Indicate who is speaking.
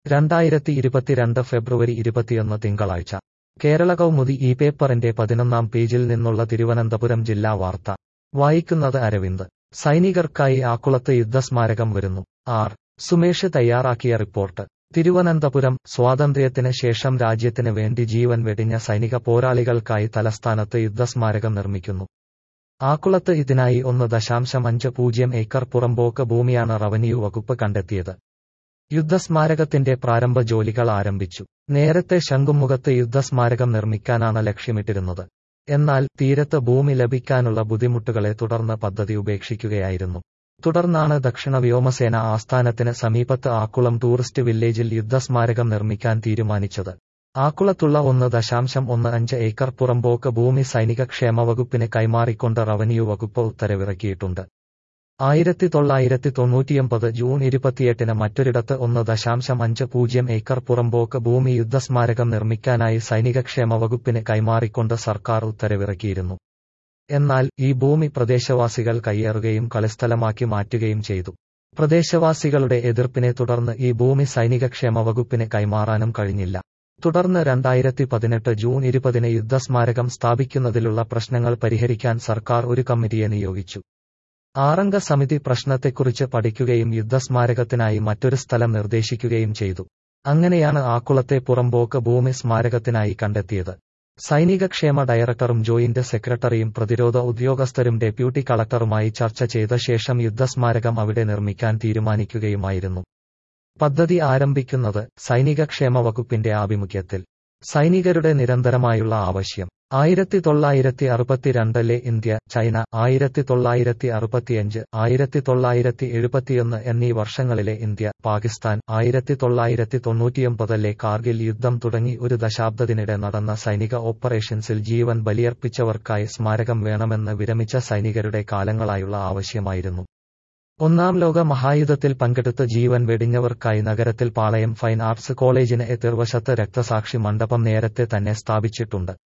Speaker 1: രണ്ടായിരത്തി ഇരുപത്തിരണ്ട് ഫെബ്രുവരി ഇരുപത്തിയൊന്ന് തിങ്കളാഴ്ച കേരള കൗമുദി ഈ പേപ്പറിന്റെ പതിനൊന്നാം പേജിൽ നിന്നുള്ള തിരുവനന്തപുരം ജില്ലാ വാർത്ത വായിക്കുന്നത് അരവിന്ദ് സൈനികർക്കായി ആക്കുളത്ത് യുദ്ധസ്മാരകം വരുന്നു ആർ സുമേഷ് തയ്യാറാക്കിയ റിപ്പോർട്ട് തിരുവനന്തപുരം സ്വാതന്ത്ര്യത്തിന് ശേഷം രാജ്യത്തിന് വേണ്ടി ജീവൻ വെടിഞ്ഞ സൈനിക പോരാളികൾക്കായി തലസ്ഥാനത്ത് യുദ്ധസ്മാരകം നിർമ്മിക്കുന്നു ആക്കുളത്ത് ഇതിനായി ഒന്ന് ദശാംശം അഞ്ച് പൂജ്യം ഏക്കർ പുറമ്പോക്ക് ഭൂമിയാണ് റവന്യൂ വകുപ്പ് കണ്ടെത്തിയത് യുദ്ധസ്മാരകത്തിന്റെ പ്രാരംഭ ജോലികൾ ആരംഭിച്ചു നേരത്തെ ശംഖുമുഖത്ത് യുദ്ധസ്മാരകം നിർമ്മിക്കാനാണ് ലക്ഷ്യമിട്ടിരുന്നത് എന്നാൽ തീരത്ത് ഭൂമി ലഭിക്കാനുള്ള ബുദ്ധിമുട്ടുകളെ തുടർന്ന് പദ്ധതി ഉപേക്ഷിക്കുകയായിരുന്നു തുടർന്നാണ് ദക്ഷിണ വ്യോമസേന ആസ്ഥാനത്തിന് സമീപത്ത് ആക്കുളം ടൂറിസ്റ്റ് വില്ലേജിൽ യുദ്ധസ്മാരകം നിർമ്മിക്കാൻ തീരുമാനിച്ചത് ആക്കുളത്തുള്ള ഒന്ന് ദശാംശം ഒന്ന് അഞ്ച് ഏക്കർ പുറമ്പോക്ക് ഭൂമി സൈനിക ക്ഷേമ വകുപ്പിന് കൈമാറിക്കൊണ്ട് റവന്യൂ വകുപ്പ് ഉത്തരവിറക്കിയിട്ടുണ്ട് ആയിരത്തി തൊള്ളായിരത്തി തൊണ്ണൂറ്റിയൊമ്പത് ജൂൺ ഇരുപത്തിയെട്ടിന് മറ്റൊരിടത്ത് ഒന്ന് ദശാംശം അഞ്ച് പൂജ്യം ഏക്കർ പുറമ്പോക്ക് ഭൂമി യുദ്ധസ്മാരകം നിർമ്മിക്കാനായി സൈനികക്ഷേമ വകുപ്പിന് കൈമാറിക്കൊണ്ട് സർക്കാർ ഉത്തരവിറക്കിയിരുന്നു എന്നാൽ ഈ ഭൂമി പ്രദേശവാസികൾ കയ്യേറുകയും കളിസ്ഥലമാക്കി മാറ്റുകയും ചെയ്തു പ്രദേശവാസികളുടെ എതിർപ്പിനെ തുടർന്ന് ഈ ഭൂമി സൈനികക്ഷേമ വകുപ്പിന് കൈമാറാനും കഴിഞ്ഞില്ല തുടർന്ന് രണ്ടായിരത്തി പതിനെട്ട് ജൂൺ ഇരുപതിന് യുദ്ധസ്മാരകം സ്ഥാപിക്കുന്നതിലുള്ള പ്രശ്നങ്ങൾ പരിഹരിക്കാൻ സർക്കാർ ഒരു കമ്മിറ്റിയെ നിയോഗിച്ചു ആറംഗ സമിതി പ്രശ്നത്തെക്കുറിച്ച് പഠിക്കുകയും യുദ്ധസ്മാരകത്തിനായി മറ്റൊരു സ്ഥലം നിർദ്ദേശിക്കുകയും ചെയ്തു അങ്ങനെയാണ് ആക്കുളത്തെ പുറമ്പോക്ക് ഭൂമി സ്മാരകത്തിനായി കണ്ടെത്തിയത് സൈനികക്ഷേമ ഡയറക്ടറും ജോയിന്റ് സെക്രട്ടറിയും പ്രതിരോധ ഉദ്യോഗസ്ഥരും ഡെപ്യൂട്ടി കളക്ടറുമായി ചർച്ച ചെയ്ത ശേഷം യുദ്ധസ്മാരകം അവിടെ നിർമ്മിക്കാൻ തീരുമാനിക്കുകയുമായിരുന്നു പദ്ധതി ആരംഭിക്കുന്നത് സൈനികക്ഷേമ വകുപ്പിന്റെ ആഭിമുഖ്യത്തിൽ സൈനികരുടെ നിരന്തരമായുള്ള ആവശ്യം ആയിരത്തി തൊള്ളായിരത്തി അറുപത്തിരണ്ടിലെ ഇന്ത്യ ചൈന ആയിരത്തി തൊള്ളായിരത്തി അറുപത്തിയഞ്ച് ആയിരത്തി തൊള്ളായിരത്തി എഴുപത്തിയൊന്ന് എന്നീ വർഷങ്ങളിലെ ഇന്ത്യ പാകിസ്ഥാൻ ആയിരത്തി തൊള്ളായിരത്തി തൊണ്ണൂറ്റിയൊമ്പതിലെ കാർഗിൽ യുദ്ധം തുടങ്ങി ഒരു ദശാബ്ദത്തിനിടെ നടന്ന സൈനിക ഓപ്പറേഷൻസിൽ ജീവൻ ബലിയർപ്പിച്ചവർക്കായി സ്മാരകം വേണമെന്ന് വിരമിച്ച സൈനികരുടെ കാലങ്ങളായുള്ള ആവശ്യമായിരുന്നു ഒന്നാം ലോക മഹായുദ്ധത്തിൽ പങ്കെടുത്ത് ജീവൻ വെടിഞ്ഞവർക്കായി നഗരത്തിൽ പാളയം ഫൈൻ ആർട്സ് കോളേജിന് എതിർവശത്ത് രക്തസാക്ഷി മണ്ഡപം നേരത്തെ തന്നെ സ്ഥാപിച്ചിട്ടുണ്ട്